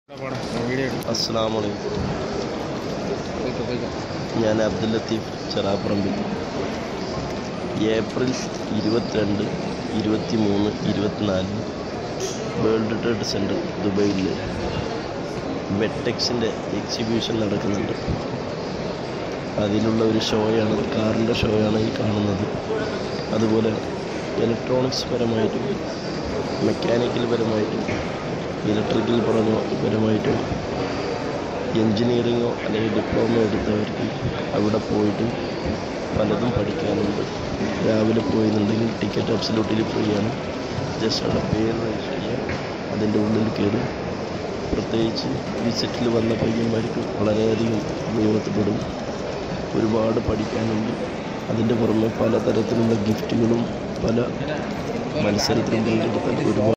അസ്സാം വലൈക്കും ഞാൻ അബ്ദുൽ ലത്തീഫ് ചെറാപ്പറമ്പിൽ ഏപ്രിൽ ഇരുപത്തിരണ്ട് ഇരുപത്തി മൂന്ന് ഇരുപത്തിനാലിന് വേൾഡ് ട്രേഡ് സെൻറ്റർ ദുബൈയിൽ വെട്ടെക്സിൻ്റെ എക്സിബിഷൻ നടക്കുന്നുണ്ട് അതിലുള്ള ഒരു ഷോയാണ് കാറിൻ്റെ ഷോയാണ് ഈ കാണുന്നത് അതുപോലെ ഇലക്ട്രോണിക്സ് പരമായിട്ടും മെക്കാനിക്കൽ പരമായിട്ടും ഇലക്ട്രിക്കൽ പരമ- പരമായിട്ടും എൻജിനീയറിങ്ങോ അല്ലെങ്കിൽ ഡിപ്ലോമ എടുത്തവർക്ക് അവിടെ പോയിട്ട് പലതും പഠിക്കാനുണ്ട് രാവിലെ പോയെന്നുണ്ടെങ്കിൽ ടിക്കറ്റ് അബ്സലൂട്ടിലി ഫ്രീ ആണ് ജസ്റ്റ് അവിടെ പേര് രജിസ്റ്റർ ചെയ്യുക അതിൻ്റെ ഉള്ളിൽ കയറി പ്രത്യേകിച്ച് വിസിറ്റിൽ വന്ന പയ്യന്മാർക്ക് വളരെയധികം ഉപയോഗത്തിൽപ്പെടും ഒരുപാട് പഠിക്കാനുണ്ട് അതിൻ്റെ പുറമെ പലതരത്തിലുള്ള ഗിഫ്റ്റുകളും പല മത്സരത്തിലും പങ്കെടുത്താൽ ഒരുപാട്